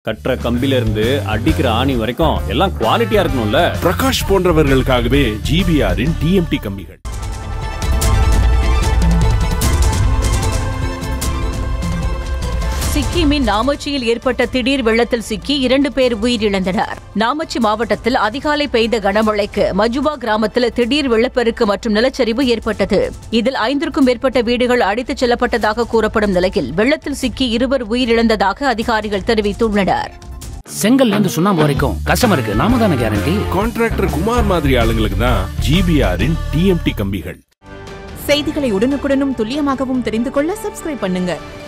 கட்டுற கம்பில இருந்து அடிக்கிற ஆணி வரைக்கும் எல்லாம் குவாலிட்டியா இருக்கணும்ல பிரகாஷ் போன்றவர்களுக்காகவே ஜிபிஆரின் டிஎம்டி கம்பிகள் சிக்கிமின் நாமச்சியில் ஏற்பட்ட திடீர் வெள்ளத்தில் சிக்கி இரண்டு பேர் உயிரிழந்தனர் நாமச்சி மாவட்டத்தில் அதிகாலை பெய்த கனமழைக்கு மஜுவா கிராமத்தில் திடீர் வெள்ளப்பெருக்கு மற்றும் நிலச்சரிவு ஏற்பட்டது இதில் ஐந்திற்கும் மேற்பட்ட வீடுகள் அடித்துச் செல்லப்பட்டதாக கூறப்படும் நிலையில் வெள்ளத்தில் சிக்கி இருவர் உயிரிழந்ததாக அதிகாரிகள் தெரிவித்துள்ளனர் செங்கல்ல இருந்து சுண்ணாம்பு வரைக்கும் கஸ்டமருக்கு நாம தானே கேரண்டி கான்ட்ராக்டர் குமார் மாதிரி ஆளுங்களுக்கு தான் ஜிபிஆரின் டிஎம்டி கம்பிகள் செய்திகளை உடனுக்குடனும் துல்லியமாகவும் தெரிந்து கொள்ள சப்ஸ்கிரைப் பண்ணுங்க